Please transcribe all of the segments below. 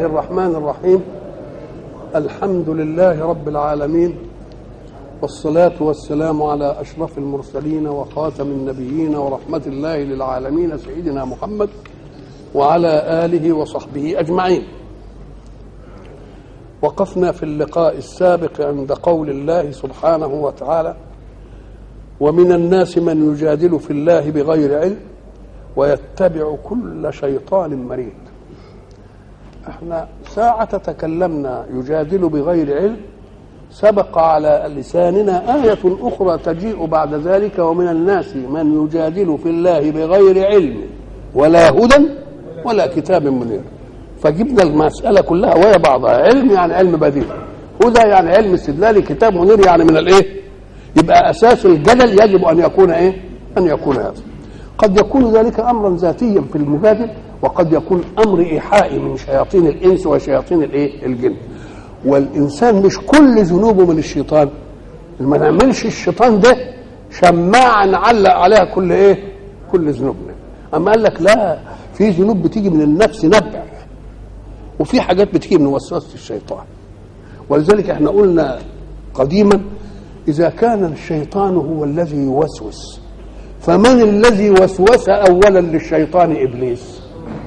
الرحمن الرحيم الحمد لله رب العالمين والصلاة والسلام على أشرف المرسلين وخاتم النبيين ورحمة الله للعالمين سيدنا محمد وعلى آله وصحبه أجمعين وقفنا في اللقاء السابق عند قول الله سبحانه وتعالى ومن الناس من يجادل في الله بغير علم ويتبع كل شيطان مريد احنا ساعة تكلمنا يجادل بغير علم سبق على لساننا آية أخرى تجيء بعد ذلك ومن الناس من يجادل في الله بغير علم ولا هدى ولا كتاب منير فجبنا المسألة كلها وهي بعضها علم يعني علم بديل هدى يعني علم استدلالي كتاب منير يعني من الايه يبقى أساس الجدل يجب أن يكون ايه أن يكون هذا قد يكون ذلك أمرا ذاتيا في المجادل وقد يكون أمر إيحائي من شياطين الإنس وشياطين الايه الجن والإنسان مش كل ذنوبه من الشيطان ما نعملش الشيطان ده شماعة نعلق عليها كل ايه كل ذنوبنا أما قال لك لا في ذنوب بتيجي من النفس نبع وفي حاجات بتيجي من وسوسة الشيطان ولذلك احنا قلنا قديما إذا كان الشيطان هو الذي يوسوس فمن الذي وسوس أولا للشيطان إبليس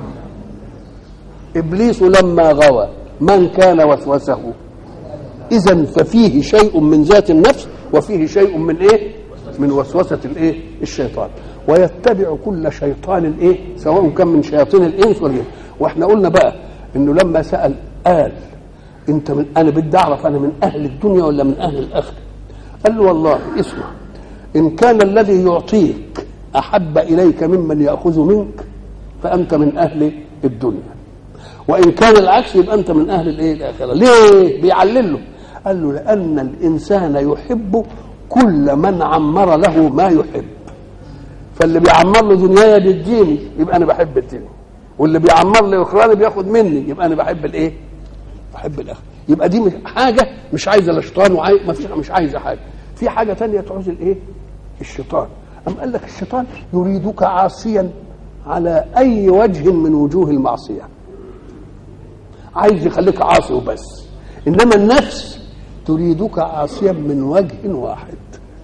إبليس لما غوى من كان وسوسه إذا ففيه شيء من ذات النفس وفيه شيء من إيه من وسوسة الإيه الشيطان ويتبع كل شيطان إيه سواء كان من شياطين الإنس والجن واحنا قلنا بقى إنه لما سأل قال أنت من أنا بدي أعرف أنا من أهل الدنيا ولا من أهل الآخرة قال له والله اسمع إن كان الذي يعطيك أحب إليك ممن يأخذ منك فأنت من أهل الدنيا وإن كان العكس يبقى أنت من أهل الإيه الآخرة ليه بيعلل له قال له لأن الإنسان يحب كل من عمر له ما يحب فاللي بيعمر له دنياي بيديني يبقى أنا بحب الدنيا واللي بيعمر لي أخراني بياخد مني يبقى أنا بحب الإيه بحب الآخرة يبقى دي حاجة مش عايزة لا شيطان وعايز ما فيش مش عايزة حاجة في حاجة تانية تعوز الإيه الشيطان أم قال لك الشيطان يريدك عاصيا على أي وجه من وجوه المعصية عايز يخليك عاصي وبس إنما النفس تريدك عاصيا من وجه واحد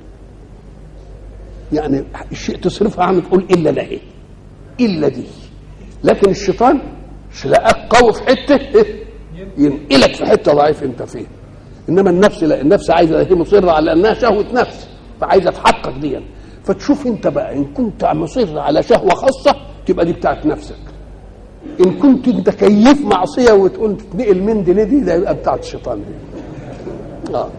يعني الشيء تصرفها عنه تقول إلا ده إيه إلا دي لكن الشيطان تلاقاك قوي في حتة ينقلك في حتة ضعيف أنت فيه إنما النفس لا النفس عايزة هي مصرة على أنها شهوة نفس فعايزة تحقق دي فتشوف أنت بقى إن كنت مصر على شهوة خاصة تبقى دي بتاعت نفسك ان كنت انت كيف معصيه وتقول تتنقل من دي لدي ده يبقى بتاعت الشيطان دي اه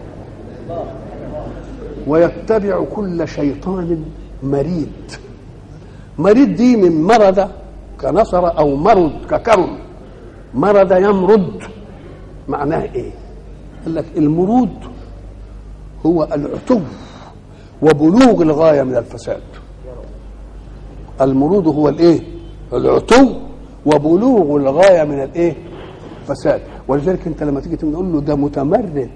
ويتبع كل شيطان مريد مريد دي من مرض كنصر او مرض ككرم مرض يمرد معناه ايه قال لك المرود هو العتو وبلوغ الغايه من الفساد المرود هو الايه العتو وبلوغ الغايه من الايه فساد ولذلك انت لما تيجي تقول له ده متمرد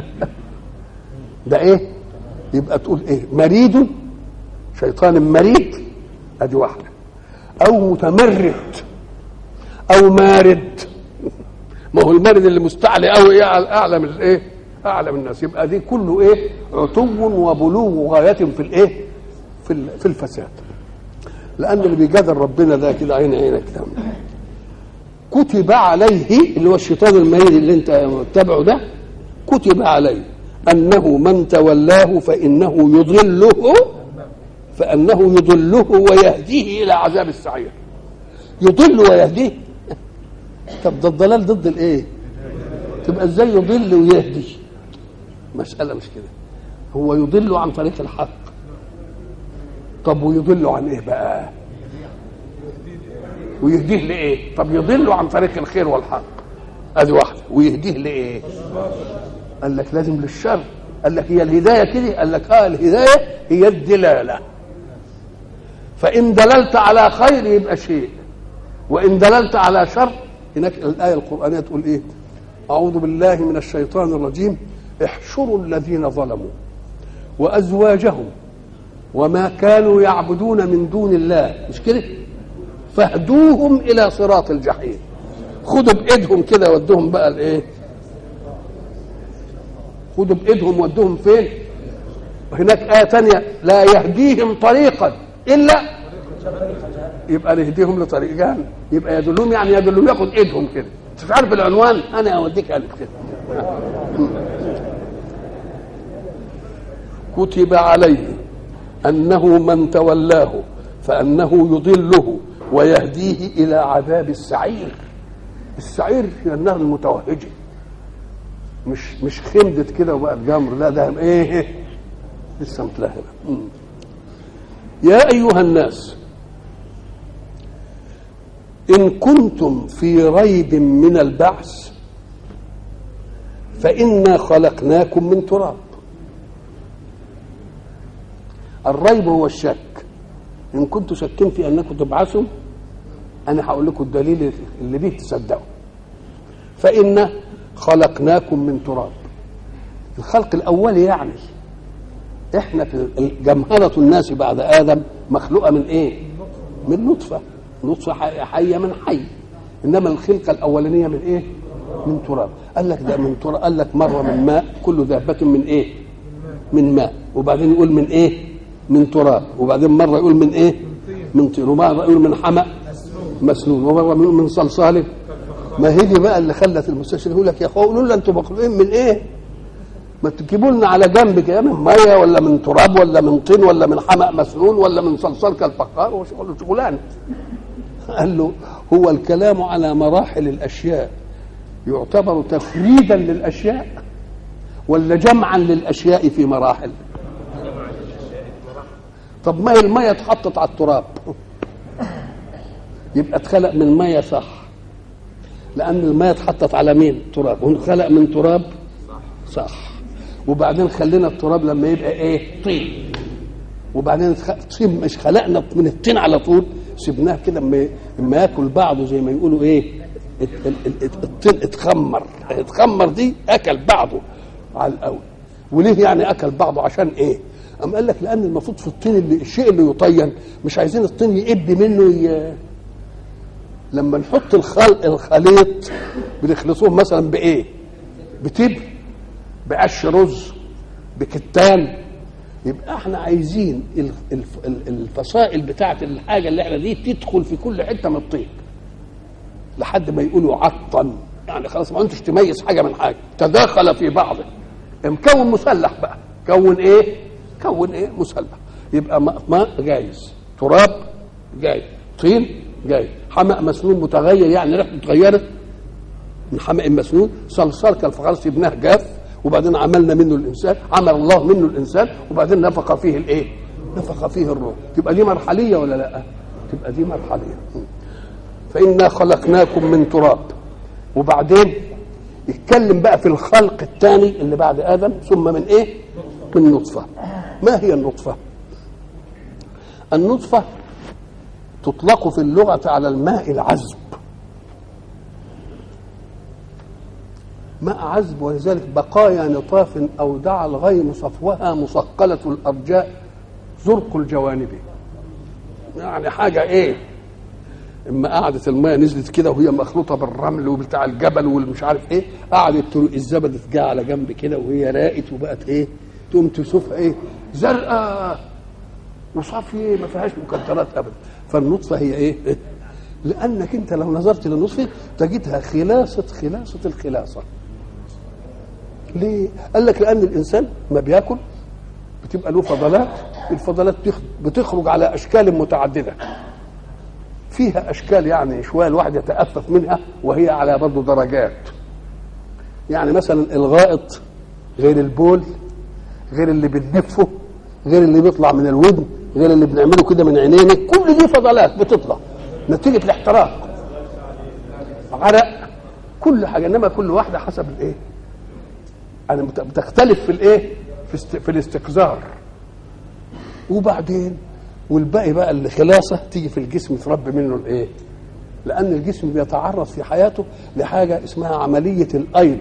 ده ايه يبقى تقول ايه مريد شيطان مريد ادي واحده او متمرد او مارد ما هو المارد اللي مستعلي قوي ايه اعلى من الايه اعلى من الناس يبقى دي كله ايه عتو وبلوغ غايه في الايه في في الفساد لان اللي بيجادل ربنا ده كده عين عينك كده كتب عليه اللي هو الشيطان المريض اللي انت متبعه ده كتب عليه انه من تولاه فانه يضله فانه يضله ويهديه الى عذاب السعير يضل ويهديه طب ده الضلال ضد الايه تبقى ازاي يضل ويهدي مساله مش كده هو يضل عن طريق الحق طب ويضل عن ايه بقى ويهديه لايه طب يضل عن طريق الخير والحق ادي واحده ويهديه لايه قال لك لازم للشر قال لك هي الهدايه كده قال لك اه الهدايه هي الدلاله فان دللت على خير يبقى شيء وان دللت على شر هناك الايه القرانيه تقول ايه اعوذ بالله من الشيطان الرجيم احشروا الذين ظلموا وازواجهم وما كانوا يعبدون من دون الله مش كده فاهدوهم الى صراط الجحيم خدوا بايدهم كده ودوهم بقى الايه خدوا بايدهم ودوهم فين هناك آية تانية لا يهديهم طريقا إلا يبقى نهديهم لطريق جهنم يبقى يدلهم يعني يدلهم ياخد ايدهم كده انت عارف العنوان انا اوديك الف كده كتب عليه انه من تولاه فانه يضله ويهديه الى عذاب السعير السعير هي النار المتوهجه مش مش خمدت كده وبقت جمر لا ده ايه لسه متلهبه يا ايها الناس ان كنتم في ريب من البعث فانا خلقناكم من تراب الريب هو الشك ان كنتم شاكين في انكم تبعثوا انا هقول لكم الدليل اللي بيه تصدقوا فانا خلقناكم من تراب الخلق الاولي يعني احنا في جمهرة الناس بعد ادم مخلوقه من ايه من نطفه نطفه حيه من حي انما الخلقه الاولانيه من ايه من تراب قال لك ده من تراب قال لك مره من ماء كل ذهبه من ايه من ماء وبعدين يقول من ايه من تراب وبعدين مره يقول من ايه من طين ومره يقول من حمأ مسنون ومره يقول من صلصال ما هي دي بقى اللي خلت المستشفى يقول لك يا اخويا قولوا لنا انتوا مخلوقين من ايه ما تجيبوا لنا على جنب كده من ميه ولا من تراب ولا من طين ولا من حمأ مسنون ولا من صلصال كالفخار وشغل شغلانه قال له هو الكلام على مراحل الاشياء يعتبر تفريدا للاشياء ولا جمعا للاشياء في مراحل طب ما هي الميه اتحطت على التراب يبقى اتخلق من ميه صح لان الميه اتحطت على مين تراب وانخلق من تراب صح وبعدين خلينا التراب لما يبقى ايه طين وبعدين طين مش خلقنا من الطين على طول سيبناه كده اما اما ياكل بعضه زي ما يقولوا ايه الطين اتخمر اتخمر دي اكل بعضه على الاول وليه يعني اكل بعضه عشان ايه أم قال لك لان المفروض في الطين اللي الشيء اللي يطين مش عايزين الطين يقب منه ي... لما نحط الخلق الخليط بنخلطوه مثلا بايه بتبر بقش رز بكتان يبقى احنا عايزين الفصائل بتاعه الحاجه اللي احنا دي تدخل في كل حته من الطين لحد ما يقولوا عطن يعني خلاص ما انتش تميز حاجه من حاجه تداخل في بعضه مكون مسلح بقى كون ايه كون ايه مسلح يبقى ماء جايز تراب جايز طين جايز حمأ مسنون متغير يعني ريحته اتغيرت من حمأ مسنون صلصال كالفخار سيبناه جاف وبعدين عملنا منه الانسان عمل الله منه الانسان وبعدين نفخ فيه الايه نفخ فيه الروح تبقى دي مرحليه ولا لا تبقى دي مرحليه فانا خلقناكم من تراب وبعدين يتكلم بقى في الخلق الثاني اللي بعد ادم ثم من ايه من نطفه ما هي النطفه النطفه تطلق في اللغه على الماء العذب ماء عذب ولذلك بقايا نطاف أودع الغيم صفوها مثقلة الأرجاء زرق الجوانب يعني حاجة إيه اما قعدت الماء نزلت كده وهي مخلوطه بالرمل وبتاع الجبل والمش عارف ايه قعدت الزبده جايه على جنب كده وهي راقت وبقت ايه تقوم تشوفها ايه زرقاء وصافيه ما فيهاش مكدرات ابدا فالنطفه هي ايه لانك انت لو نظرت للنطفه تجدها خلاصه خلاصه الخلاصه ليه؟ قال لك لأن الإنسان ما بياكل بتبقى له فضلات الفضلات بتخرج على أشكال متعددة فيها أشكال يعني شوية الواحد يتأفف منها وهي على برضه درجات يعني مثلا الغائط غير البول غير اللي بنلفه غير اللي بيطلع من الودن غير اللي بنعمله كده من عينينا كل دي فضلات بتطلع نتيجة الاحتراق عرق كل حاجة إنما كل واحدة حسب الإيه يعني بتختلف في الايه في, است... في الاستقذار وبعدين والباقي بقى اللي خلاصه تيجي في الجسم تربي منه الايه لان الجسم بيتعرض في حياته لحاجه اسمها عمليه الايض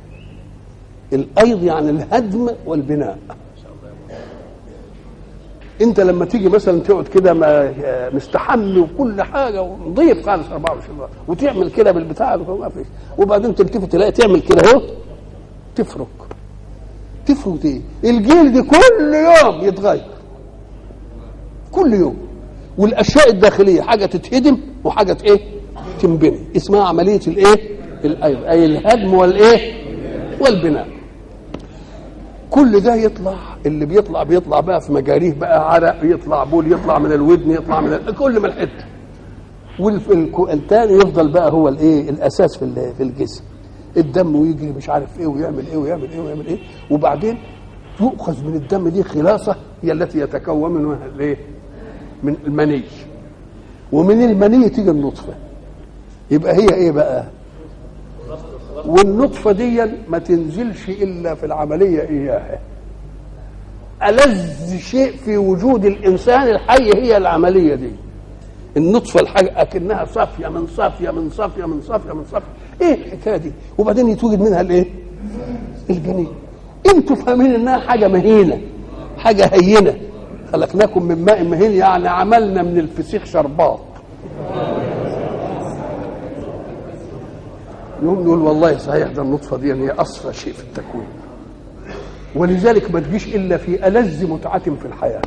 الايض يعني الهدم والبناء انت لما تيجي مثلا تقعد كده ما- مستحمي وكل حاجه ونضيف خالص 24 ساعه وتعمل كده بالبتاع ما فيش وبعدين تلتفت تلاقي تعمل كده اهو تفرك تفرك ايه؟ الجلد كل يوم يتغير كل يوم والاشياء الداخليه حاجه تتهدم وحاجه ايه؟ تنبني اسمها عمليه الايه؟ الأيض اي الهدم والايه؟ والبناء كل ده يطلع اللي بيطلع بيطلع بقى في مجاريه بقى عرق يطلع بول يطلع من الودن يطلع من ال- كل من الحته والتاني يفضل بقى هو الايه الاساس في ال- في الجسم الدم ويجري مش عارف ايه ويعمل ايه ويعمل ايه ويعمل ايه وبعدين يؤخذ من الدم دي خلاصه هي التي يتكون منها الايه من المني ومن المني تيجي النطفه يبقى هي ايه بقى والنطفه دي ما تنزلش الا في العمليه اياها ألذ شيء في وجود الإنسان الحي هي العملية دي النطفة الحاجة أكنها صافية من صافية من صافية من صافية من صافية إيه الحكاية دي وبعدين يتوجد منها الإيه الجنين أنتوا فاهمين إنها حاجة مهينة حاجة هينة خلقناكم من ماء مهين يعني عملنا من الفسيخ شربات يقوم نقول والله صحيح ده النطفة دي هي أصفى شيء في التكوين ولذلك ما تجيش الا في ألذ متعة في الحياة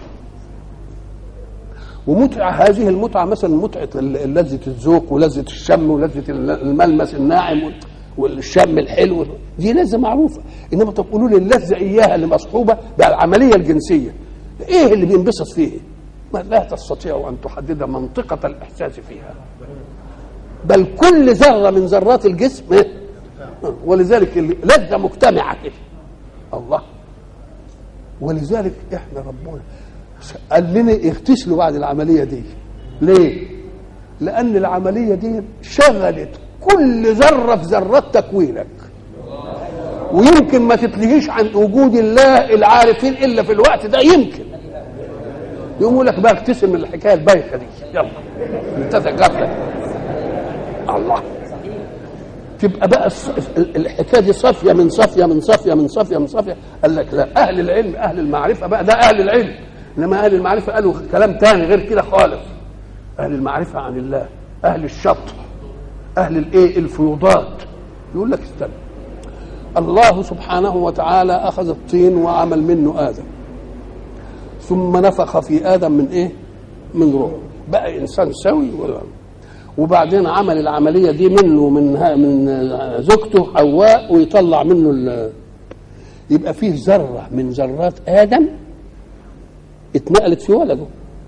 ومتعة هذه المتعة مثلا متعة ال- لذة الذوق ولذة الشم ولذة ال- الملمس الناعم وال- والشم الحلو دي لذة معروفة إنما تقولوا لي اللذة إياها اللي مصحوبة بالعملية الجنسية إيه اللي بينبسط فيه؟ ما لا تستطيع أن تحدد منطقة الإحساس فيها بل كل ذرة من ذرات الجسم إيه؟ ولذلك لذة مجتمعة كده الله ولذلك احنا ربنا قال لنا اغتسلوا بعد العمليه دي ليه لان العمليه دي شغلت كل ذره في ذرات تكوينك ويمكن ما تتلهيش عن وجود الله العارفين الا في الوقت ده يمكن يقول لك بقى اغتسل من الحكايه البايخه دي يلا انتهى غفله الله تبقى بقى الص- ال- الحكايه دي صافيه من صافيه من صافيه من صافيه من صافيه قال لك لا اهل العلم اهل المعرفه بقى ده اهل العلم انما اهل المعرفه قالوا كلام تاني غير كده خالص اهل المعرفه عن الله اهل الشطر اهل الايه الفيوضات يقول لك استنى الله سبحانه وتعالى اخذ الطين وعمل منه ادم ثم نفخ في ادم من ايه من روح بقى انسان سوي ولا وبعدين عمل العمليه دي منه من ها- من زوجته حواء ويطلع منه ال- يبقى فيه ذره من ذرات ادم اتنقلت في ولده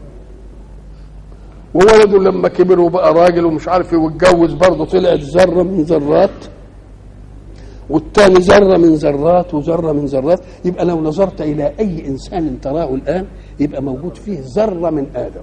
وولده لما كبر وبقى راجل ومش عارف ايه واتجوز برضه طلعت ذره من ذرات والتاني ذره من ذرات وذره من ذرات يبقى لو نظرت الى اي انسان تراه الان يبقى موجود فيه ذره من ادم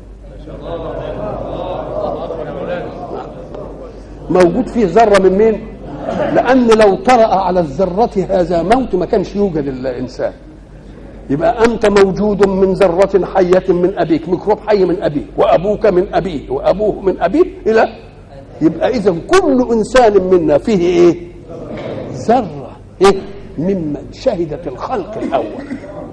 موجود فيه ذره من مين؟ لان لو طرأ على الذره هذا موت ما كانش يوجد الانسان يبقى انت موجود من ذره حيه من ابيك ميكروب حي من ابيك وابوك من ابيه وابوه من ابيه الى يبقى اذا كل انسان منا فيه ايه؟ ذره ايه؟ ممن شهدت الخلق الاول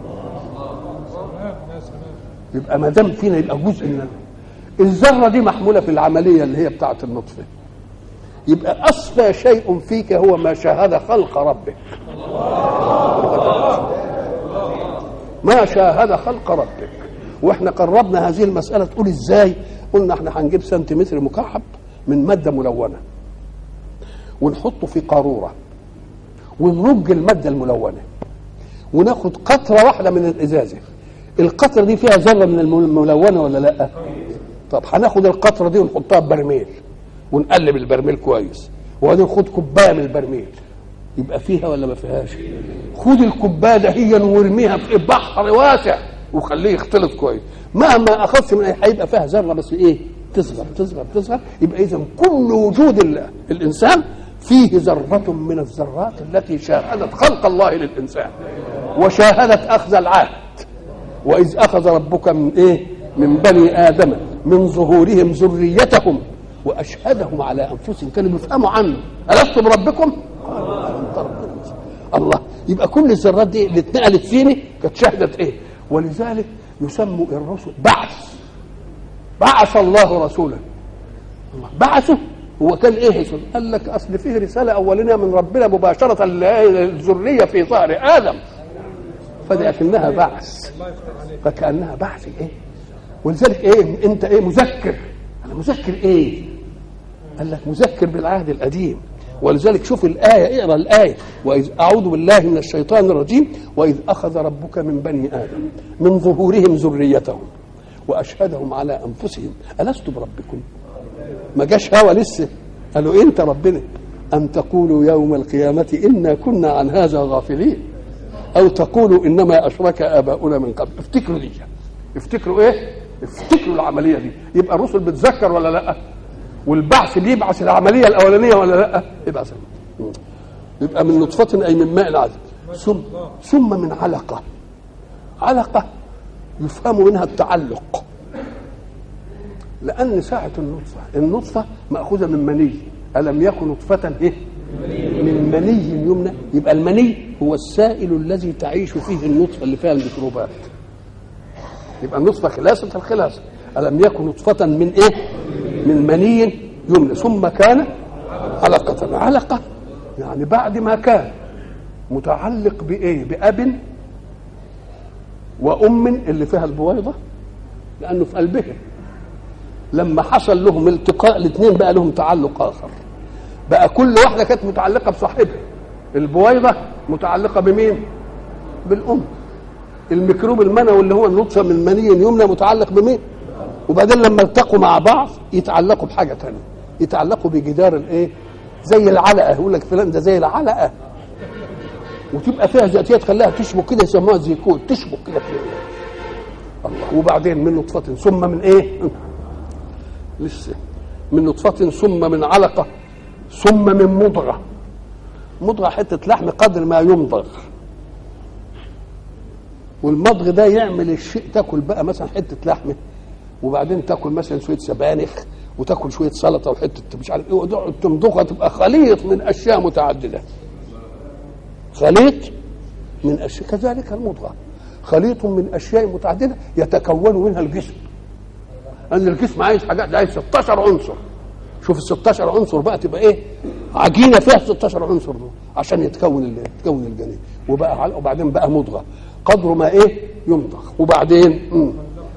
يبقى ما دام فينا يبقى جزء من الذره دي محموله في العمليه اللي هي بتاعه النطفه يبقى اصفى شيء فيك هو ما شاهد خلق ربك ما شاهد خلق ربك واحنا قربنا هذه المساله تقول ازاي قلنا احنا هنجيب سنتيمتر مكعب من ماده ملونه ونحطه في قاروره ونرج الماده الملونه وناخد قطره واحده من الازازه القطره دي فيها ذره من الملونه ولا لا طب هناخد القطره دي ونحطها في برميل ونقلب البرميل كويس وبعدين خد كوبايه من البرميل يبقى فيها ولا ما فيهاش خد الكوبايه ده هي وارميها في بحر واسع وخليه يختلط كويس مهما اخذت من هيبقى فيها ذره بس ايه تصغر تصغر تصغر يبقى اذا كل وجود ال- الانسان فيه ذرة من الذرات التي شاهدت خلق الله للإنسان وشاهدت أخذ العهد وإذ أخذ ربك من إيه؟ من بني آدم من ظهورهم ذريتهم وأشهدهم على أنفسهم كانوا بيفهموا عنه ألست بربكم؟ قالوا أنت ربنا الله يبقى كل الذرات دي اللي اتنقلت فيني كانت شهدت إيه؟ ولذلك يسموا الرسل بعث بعث الله رسولا الله بعثه هو كان ايه قال لك اصل فيه رساله اولنا من ربنا مباشره للذريه في ظهر ادم فدي اكنها بعث فكانها بعث ايه ولذلك ايه انت ايه مذكر انا مذكر ايه قال لك مذكر بالعهد القديم ولذلك شوف الآية اقرا الآية وإذ أعوذ بالله من الشيطان الرجيم وإذ أخذ ربك من بني آدم من ظهورهم ذريتهم وأشهدهم على أنفسهم ألست بربكم ما جاش هوا لسه قالوا أنت ربنا أن تقولوا يوم القيامة إنا كنا عن هذا غافلين أو تقولوا إنما أشرك آباؤنا من قبل افتكروا دي افتكروا إيه افتكروا العملية دي يبقى الرسل بتذكر ولا لأ والبعث بيبعث العمليه الاولانيه ولا لا؟ يبعث يبقى من نطفه اي من ماء عذب ثم ثم من علقه علقه يفهم منها التعلق لان ساعه النطفه النطفه ماخوذه من مني الم يكن نطفه ايه؟ من مني يمنى يبقى المني هو السائل الذي تعيش فيه النطفه اللي فيها الميكروبات يبقى النطفه خلاصه الخلاصه الم يكن نطفه من ايه؟ من مني يمنى ثم كان علقة علقة يعني بعد ما كان متعلق بإيه بأب وأم اللي فيها البويضة لأنه في قلبهم لما حصل لهم التقاء الاثنين بقى لهم تعلق آخر بقى كل واحدة كانت متعلقة بصاحبها البويضة متعلقة بمين بالأم الميكروب المنوي اللي هو النطفة من مني يمنى متعلق بمين وبعدين لما التقوا مع بعض يتعلقوا بحاجه ثانيه يتعلقوا بجدار الايه زي العلقه يقول لك فلان ده زي العلقه وتبقى فيها ذاتيه تخليها تشبك كده يسموها زيكوت تشبك كده فيها الله وبعدين من نطفه ثم من ايه لسه من نطفه ثم من علقه ثم من مضغه مضغه حته لحم قدر ما يمضغ والمضغ ده يعمل الشيء تاكل بقى مثلا حته لحمه وبعدين تاكل مثلا شويه سبانخ وتاكل شويه سلطه وحته مش عارف ايه وتقعد تمضغها تبقى خليط من اشياء متعدده خليط من اشياء كذلك المضغه خليط من اشياء متعدده يتكون منها الجسم ان الجسم عايز حاجات عايز 16 عنصر شوف ال 16 عنصر بقى تبقى ايه عجينه فيها 16 عنصر دول عشان يتكون يتكون الجنين وبقى وبعدين بقى مضغه قدر ما ايه يمضغ وبعدين مم.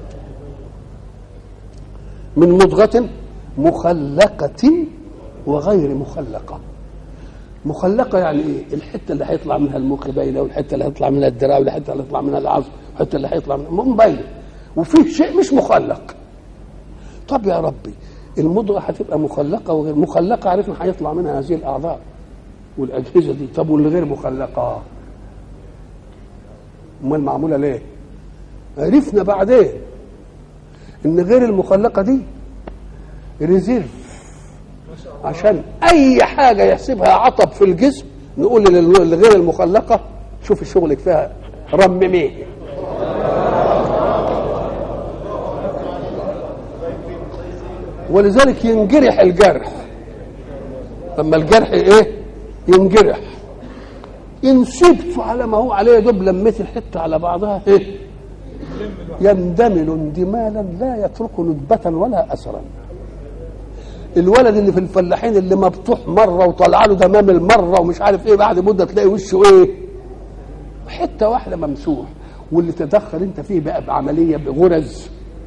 من مضغة مخلقة وغير مخلقة مخلقة يعني ايه؟ الحتة اللي هيطلع منها المخ باينة والحتة اللي هيطلع منها الدراع والحتة اللي هيطلع منها العظم والحتة اللي هيطلع منها باينة وفيه شيء مش مخلق طب يا ربي المضغة هتبقى مخلقة وغير مخلقة عرفنا هيطلع منها هذه الأعضاء والأجهزة دي طب واللي غير مخلقة أمال معمولة ليه؟ عرفنا بعدين ان غير المخلقه دي ريزيرف عشان اي حاجه يحسبها عطب في الجسم نقول لغير المخلقه شوف شغلك فيها رمميه ولذلك ينجرح الجرح لما الجرح ايه ينجرح ان سبته على ما هو عليه دوب لميت الحته على بعضها ايه يندمل اندمالا لا يترك ندبة ولا أثرا الولد اللي في الفلاحين اللي مبطوح مرة وطلع له دمام المرة ومش عارف ايه بعد مدة تلاقي وشه ايه حتة واحدة ممسوح واللي تدخل انت فيه بقى بعملية بغرز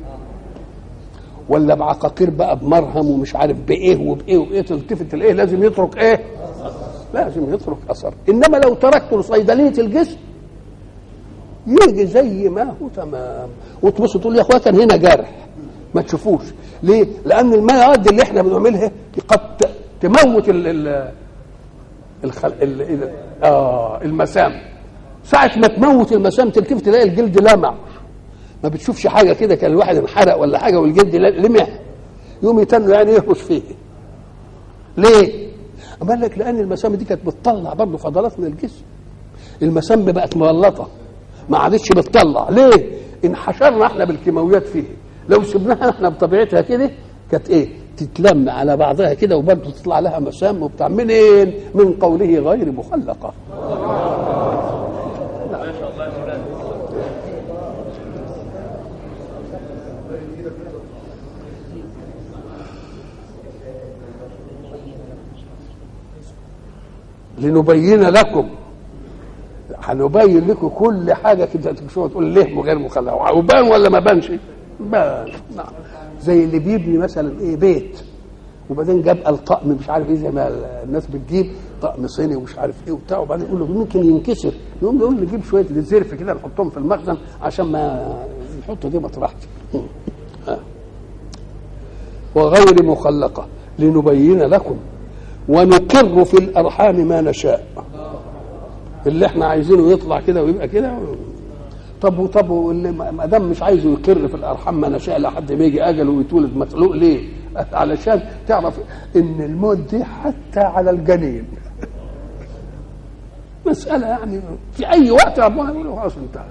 ولا بعقاقير بقى بمرهم ومش عارف بايه وبايه وبايه تلتفت تلاقيه لازم يترك ايه لازم يترك اثر انما لو تركته لصيدليه الجسم يجي زي ما هو تمام وتبص تقول يا اخويا كان هنا جرح ما تشوفوش ليه؟ لان المواد اللي احنا بنعملها قد تموت ال ال الخل... ال... ال... آه المسام ساعة ما تموت المسام تلتفت تلاقي الجلد لمع ما بتشوفش حاجة كده كان الواحد انحرق ولا حاجة والجلد لمع يوم يتنوا يعني يهرش فيه ليه؟ قال لك لأن المسام دي كانت بتطلع برضه فضلات من الجسم المسام بقت مغلطة ما عادتش بتطلع ليه؟ انحشرنا احنا بالكيماويات فيه لو سبناها احنا بطبيعتها كده كانت ايه؟ تتلم على بعضها كده وبرضه تطلع لها مسام وبتاع منين؟ من قوله غير مخلقه. لنبين لكم هنبين لكم كل حاجه كده تكشفوها تقول ليه غير مخلع وبان ولا ما بانش؟ بان نعم زي اللي بيبني مثلا ايه بيت وبعدين جاب الطقم مش عارف ايه زي ما الناس بتجيب طقم صيني ومش عارف ايه وبتاع وبعدين يقول له ممكن ينكسر يقوم يقول نجيب شويه الزرف كده نحطهم في المخزن عشان ما نحط دي مطرحتي وغير مخلقه لنبين لكم ونقر في الارحام ما نشاء اللي احنا عايزينه يطلع كده ويبقى كده طب وطب واللي ما دام مش عايزه يقر في الارحام ما نشاء لحد ما يجي اجله ويتولد مخلوق ليه؟ علشان تعرف ان الموت دي حتى على الجنين مسألة يعني في أي وقت ربنا يقول له خلاص انتهى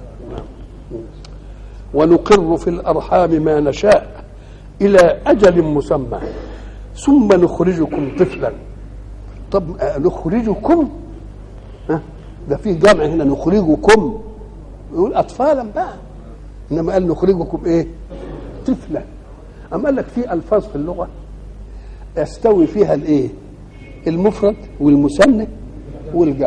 ونقر في الأرحام ما نشاء إلى أجل مسمى ثم نخرجكم طفلا طب نخرجكم ها ده فيه جمع هنا نخرجكم يقول أطفالا بقى إنما قال نخرجكم إيه طفلا أما قال لك في ألفاظ في اللغة يستوي فيها الإيه المفرد والمثنى والجمع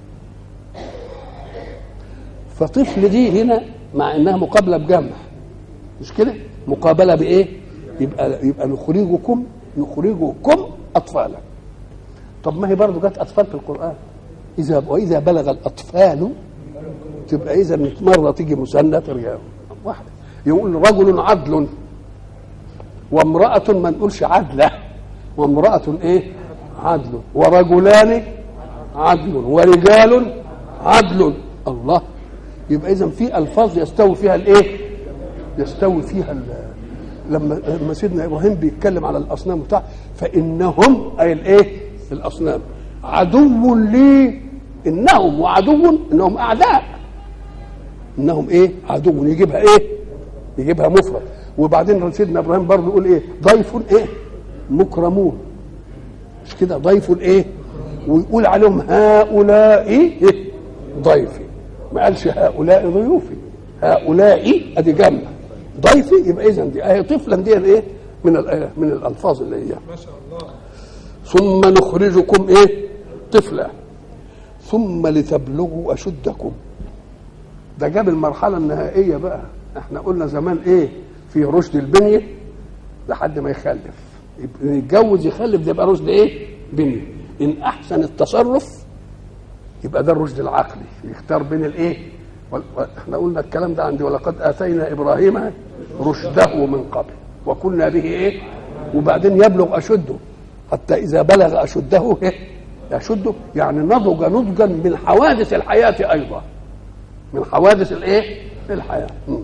فطفل دي هنا مع انها مقابله بجمع مش كده مقابله بايه يبقى يبقى نخرجكم نخرجكم اطفالا طب ما هي برضه جت اطفال في القران اذا واذا بلغ الاطفال تبقى اذا مره تيجي مثنى ترجع واحده يقول رجل عدل وامراه ما نقولش عدله وامراه ايه عدل ورجلان عدل ورجال عدل الله يبقى اذا في الفاظ يستوي فيها الايه يستوي فيها لما لما سيدنا ابراهيم بيتكلم على الاصنام بتاع فانهم اي الايه الاصنام عدو لي انهم وعدو انهم اعداء انهم ايه عدو يجيبها ايه يجيبها مفرد وبعدين سيدنا ابراهيم برضه يقول ايه ضيف ايه مكرمون مش كده ضيف ايه ويقول عليهم هؤلاء إيه؟ ضيفي ما قالش هؤلاء ضيوفي هؤلاء ادي جمع ضيفي يبقى اذا دي ايه طفلا دي ايه من من الالفاظ اللي هي ما شاء الله ثم نخرجكم ايه طفلا ثم لتبلغوا اشدكم ده جاب المرحله النهائيه بقى احنا قلنا زمان ايه في رشد البنيه لحد ما يخلف يتجوز يخلف ده يبقى رشد ايه بنيه ان احسن التصرف يبقى ده الرشد العقلي يختار بين الايه احنا قلنا الكلام ده عندي ولقد اتينا ابراهيم رشده من قبل وكنا به ايه وبعدين يبلغ اشده حتى اذا بلغ اشده ايه يشده يعني نضج نضجا من حوادث الحياه ايضا من حوادث الايه الحياه م.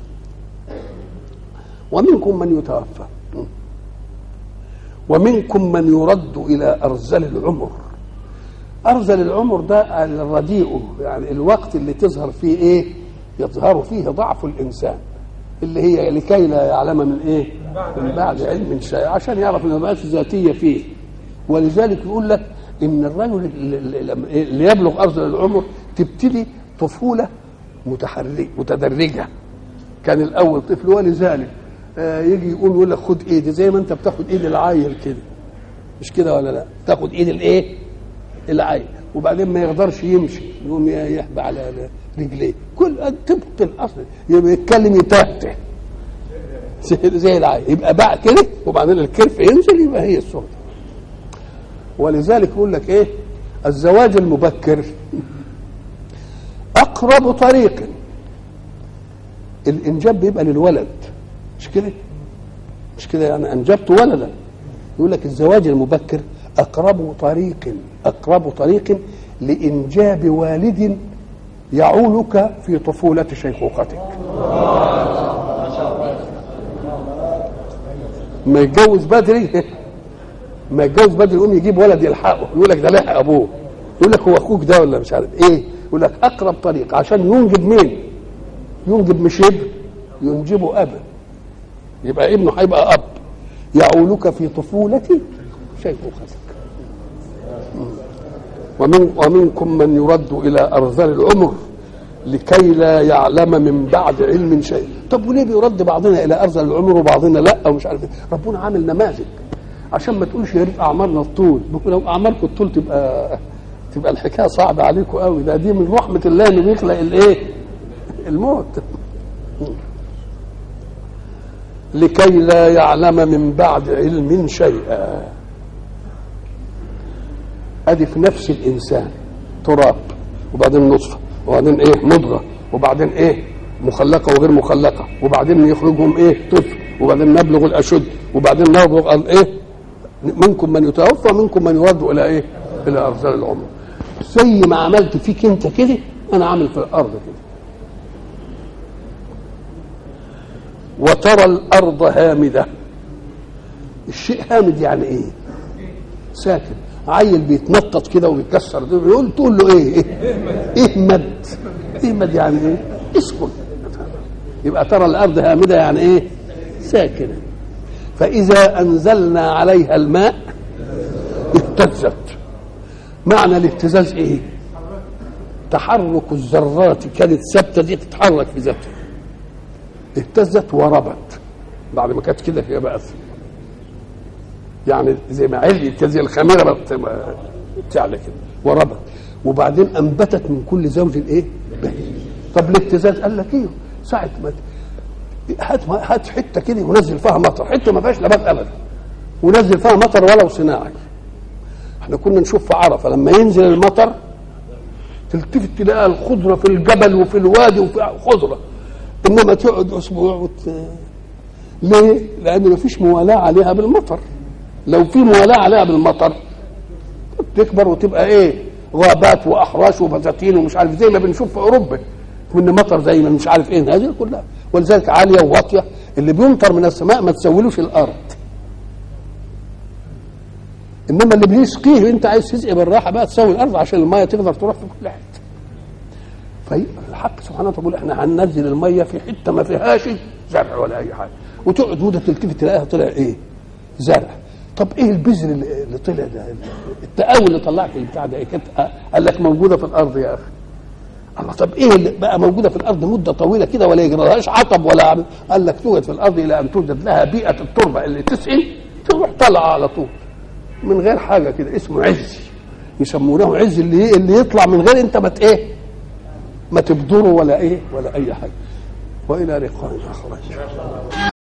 ومنكم من يتوفى م. ومنكم من يرد الى ارذل العمر ارذل العمر ده الرديء يعني الوقت اللي تظهر فيه ايه يظهر فيه ضعف الانسان اللي هي لكي لا يعلم من ايه من بعد علم شيء عشان يعرف ان ما ذاتيه فيه ولذلك يقول لك ان الرجل اللي يبلغ ارذل العمر تبتدي طفوله متحرك متدرجه كان الاول طفل ولذلك آه يجي يقول يقول لك خد ايدي زي ما انت بتاخد ايد العيل كده مش كده ولا لا تاخد ايد الايه العين وبعدين ما يقدرش يمشي يقوم يحبى على رجليه كل طبق الاصل يبقى يتكلم يتهته زي العين يبقى بقى كده وبعدين الكرف ينزل يبقى هي الصوره ولذلك يقول لك ايه الزواج المبكر اقرب طريق الانجاب بيبقى للولد مش كده مش كده يعني انجبت ولدا يقول لك الزواج المبكر اقرب طريق اقرب طريق لانجاب والد يعولك في طفوله شيخوختك ما يتجوز بدري ما يتجوز بدري يقوم يجيب ولد يلحقه يقول لك ده لحق ابوه يقول لك هو اخوك ده ولا مش عارف ايه يقول لك اقرب طريق عشان ينجب مين ينجب مش ابن ينجبه ابا يبقى ابنه هيبقى اب يعولك في طفولة شيخوختك ومن ومنكم من يرد الى ارذل العمر لكي لا يعلم من بعد علم شيء طب وليه بيرد بعضنا الى ارذل العمر وبعضنا لا ومش عارف ايه ربنا عامل نماذج عشان ما تقولش يا ريت اعمارنا الطول لو اعماركم الطول تبقى تبقى الحكايه صعبه عليكم قوي ده دي من رحمه الله انه بيخلق الايه الموت لكي لا يعلم من بعد علم شيئا ادي في نفس الانسان تراب وبعدين نطفه وبعدين ايه مضغه وبعدين ايه مخلقه وغير مخلقه وبعدين يخرجهم ايه طفل وبعدين نبلغ الاشد وبعدين نبلغ الايه منكم من يتوفى منكم من يرد الى ايه الى ارذل العمر زي ما عملت فيك انت كده انا عامل في الارض كده وترى الارض هامده الشيء هامد يعني ايه ساكن عيل بيتنطط كده وبيكسر ده يقول تقول له ايه ايه اهمد اهمد يعني ايه اسكن يبقى ترى الارض هامده يعني ايه ساكنه فاذا انزلنا عليها الماء اهتزت معنى الاهتزاز ايه تحرك الذرات كانت ثابته دي تتحرك في ذاتها اهتزت وربت بعد ما كانت كده هي بقت يعني زي ما عليت زي الخميره بقت تعلى كده وربت وبعدين انبتت من كل زوج ايه بهيج طب الاهتزاز قال لك ايه ساعه ما هات هات حته كده ونزل فيها مطر حته ما فيهاش نبات ابدا ونزل فيها مطر ولو صناعي احنا كنا نشوف في عرفه لما ينزل المطر تلتفت تلاقي الخضره في الجبل وفي الوادي وفي خضره انما تقعد اسبوع وت... ليه؟ لان ما فيش موالاه عليها بالمطر لو في موالاه عليها بالمطر تكبر وتبقى ايه؟ غابات واحراش وبساتين ومش عارف زي ما بنشوف في اوروبا من مطر زي ما مش عارف ايه هذه كلها ولذلك عاليه وواطيه اللي بيمطر من السماء ما تسولوش الارض انما اللي بيسقيه انت عايز تسقي بالراحه بقى تسوي الارض عشان الميه تقدر تروح في كل حته فالحق سبحانه وتعالى احنا هننزل الميه في حته ما فيهاش زرع ولا اي حاجه وتقعد مده تلتفت تلاقيها طلع ايه؟ زرع طب ايه البذر اللي طلع ده التقاوي اللي طلعت البتاع ده ايه كانت قال لك موجوده في الارض يا اخي الله طب ايه اللي بقى موجوده في الارض مده طويله كده ولا يجرى لهاش عطب ولا عم. قال لك توجد في الارض الى ان توجد لها بيئه التربه اللي تسقي تروح طالعه على طول من غير حاجه كده اسمه عز يسمونه عز اللي اللي يطلع من غير انت ما ايه ما تبدره ولا ايه ولا اي حاجه والى لقاء اخر